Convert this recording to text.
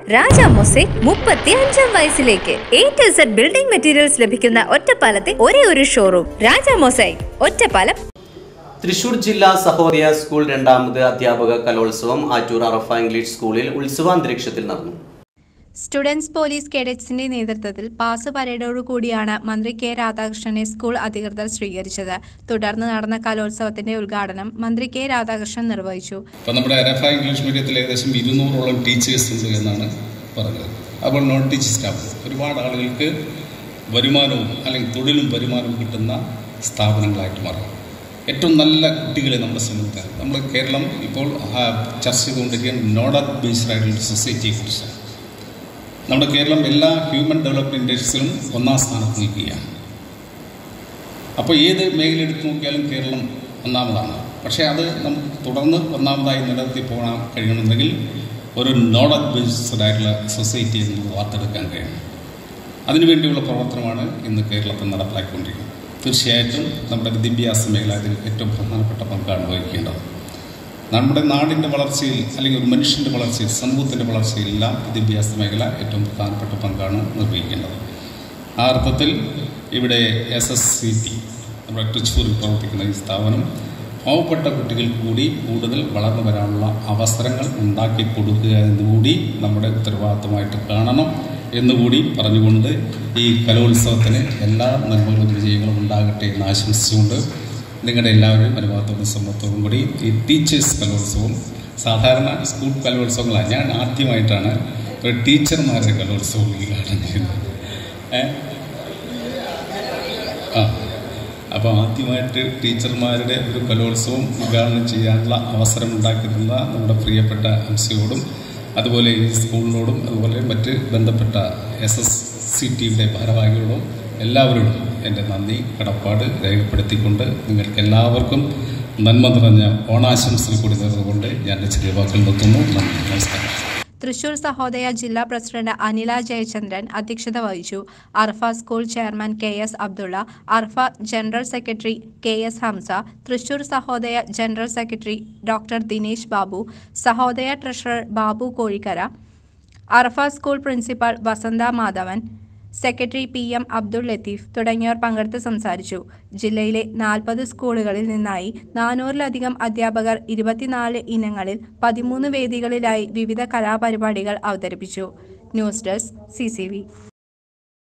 രാജ mosaic മുപ്പത്തി അഞ്ചാം വയസ്സിലേക്ക് A to Z building materials ലഭിക്കുന്ന ഒറ്റപ്പാലത്തെ ഒരേ ഒരു ഷോറൂം രാജ മൊസൈക് ഒറ്റപ്പാലം തൃശൂർ ജില്ലാ സഹോദയ സ്കൂൾ രണ്ടാമത് അധ്യാപക കലോത്സവം ആറ്റൂർ അറഫ ഇംഗ്ലീഷ് സ്കൂളിൽ ഉത്സവാന്തരീക്ഷത്തിൽ നടന്നു സ്റ്റുഡൻസ് പോലീസ് കേഡറ്റ്സിന്റെ നേതൃത്വത്തിൽ പാസ് പരേഡോടുകൂടിയാണ് മന്ത്രി കെ രാധാകൃഷ്ണനെ സ്കൂൾ അധികൃതർ സ്വീകരിച്ചത് തുടർന്ന് നടന്ന കലോത്സവത്തിന്റെ ഉദ്ഘാടനം മന്ത്രി കെ രാധാകൃഷ്ണൻ നിർവഹിച്ചു അപ്പോൾ നമ്മുടെ അരഫ ഇംഗ്ലീഷ് മീഡിയത്തിൽ ഏകദേശം ഇരുന്നൂറോളം ടീച്ചേഴ്സ് ഉണ്ട് എന്നാണ് പറഞ്ഞത് അപ്പോൾ നോൺ ടീച്ചിങ് സ്റ്റാഫ് ഒരുപാട് ആളുകൾക്ക് വരുമാനവും അല്ലെങ്കിൽ തൊഴിലും വരുമാനവും കിട്ടുന്ന സ്ഥാപനങ്ങളായിട്ട് മാറും ഏറ്റവും നല്ല കുട്ടികളെ നമ്മുടെ സമൂഹത്തിൽ നമ്മൾ കേരളം ഇപ്പോൾ ആ, ചർച്ച ചെയ്തുകൊണ്ടിരിക്കുന്ന നോഡൽ ബേസ്ഡ് ആയിട്ടുള്ള സൊസൈറ്റിയെ കുറിച്ചാണ് നമ്മുടെ കേരളം എല്ലാ ഹ്യൂമൻ ഡെവലപ്മെൻറ്റ് ഇൻഡെക്സിലും ഒന്നാം സ്ഥാനത്ത് നിൽക്കുകയാണ് അപ്പോൾ ഏത് മേഖല എടുത്തു നോക്കിയാലും കേരളം ഒന്നാമതാണ് പക്ഷേ അത് നമുക്ക് തുടർന്ന് ഒന്നാമതായി നിലനിർത്തി പോകാൻ കഴിയണമെന്നുണ്ടെങ്കിൽ ഒരു നോളജ് ബേസ്ഡ് ആയിട്ടുള്ള സൊസൈറ്റിയെ നമുക്ക് വാർത്തെടുക്കാൻ കഴിയണം അതിനുവേണ്ടിയുള്ള പ്രവർത്തനമാണ് ഇന്ന് കേരളത്തിൽ നടപ്പിലാക്കിക്കൊണ്ടിരിക്കുന്നത് തീർച്ചയായിട്ടും നമ്മുടെ വിദ്യാഭ്യാസ മേഖല അതിൽ ഏറ്റവും പ്രധാനപ്പെട്ട പങ്കാണ് വഹിക്കേണ്ടത് നമ്മുടെ നാടിൻ്റെ വളർച്ചയിൽ അല്ലെങ്കിൽ ഒരു മനുഷ്യൻ്റെ വളർച്ചയിൽ സമൂഹത്തിൻ്റെ വളർച്ചയിലെല്ലാം വിദ്യാഭ്യാസ മേഖല ഏറ്റവും പ്രധാനപ്പെട്ട പങ്കാണ് നിർവഹിക്കേണ്ടത് ആ അർത്ഥത്തിൽ ഇവിടെ എസ് എസ് സി ടി നമ്മുടെ തൃശ്ശൂരിൽ പ്രവർത്തിക്കുന്ന ഈ സ്ഥാപനം പാവപ്പെട്ട കുട്ടികൾക്ക് കൂടി കൂടുതൽ വളർന്നു വരാനുള്ള അവസരങ്ങൾ ഉണ്ടാക്കി കൊടുക്കുക എന്നുകൂടി നമ്മുടെ ഉത്തരവാദിത്തമായിട്ട് കാണണം എന്നുകൂടി പറഞ്ഞുകൊണ്ട് ഈ കലോത്സവത്തിന് എല്ലാ നന്മകളും വിജയങ്ങളും ഉണ്ടാകട്ടെ എന്ന് ആശംസിച്ചുകൊണ്ട് നിങ്ങളുടെ എല്ലാവരും അനുഭവത്തോടും സമ്മതത്തോടും കൂടി ഈ ടീച്ചേഴ്സ് കലോത്സവം സാധാരണ സ്കൂൾ കലോത്സവങ്ങളാണ് ഞാൻ ആദ്യമായിട്ടാണ് ഒരു ടീച്ചർമാരുടെ കലോത്സവം ഉദ്ഘാടനം ചെയ്യുന്നത് ഏ? ആ അപ്പോൾ ആദ്യമായിട്ട് ടീച്ചർമാരുടെ ഒരു കലോത്സവം ഉദ്ഘാടനം ചെയ്യാനുള്ള അവസരം ഉണ്ടാക്കി തന്ന നമ്മുടെ പ്രിയപ്പെട്ട അംശയോടും അതുപോലെ ഈ സ്കൂളിനോടും അതുപോലെ മറ്റ് ബന്ധപ്പെട്ട എസ് എസ് സി ടിയുടെ ഭാരവാഹികളോടും എല്ലാവരോടും എൻ്റെ നന്ദി കടപ്പാട് രേഖപ്പെടുത്തിക്കൊണ്ട് നിങ്ങൾക്ക് എല്ലാവർക്കും നന്മ നിറഞ്ഞ ഓണാശംസകൾ കൂടി നേർന്നുകൊണ്ട് ഞാൻ എൻ്റെ ചെറിയ വാക്കുകൾ നിർത്തുന്നു നന്ദി നമസ്കാരം തൃശൂർ സഹോദയ ജില്ലാ പ്രസിഡന്റ് അനില ജയചന്ദ്രൻ അധ്യക്ഷത വഹിച്ചു Arfa school chairman K S Abdulla Arfa general secretary K S Hamza Thrissur Sahodaya general secretary doctor Dinesh Babu Sahodaya treasurer Babu Kozhikkara Arfa school principal Vasantha Madhavan secretary P M Abdul Latheef തുടങ്ങിയവർ പങ്കെടുത്ത് സംസാരിച്ചു ജില്ലയിലെ നാൽപ്പത് സ്കൂളുകളിൽ നിന്നായി നാനൂറിലധികം അധ്യാപകർ ഇരുപത്തിനാല് ഇനങ്ങളിൽ പതിമൂന്ന് വേദികളിലായി വിവിധ കലാപരിപാടികൾ അവതരിപ്പിച്ചു ന്യൂസ് ഡെസ്ക് സി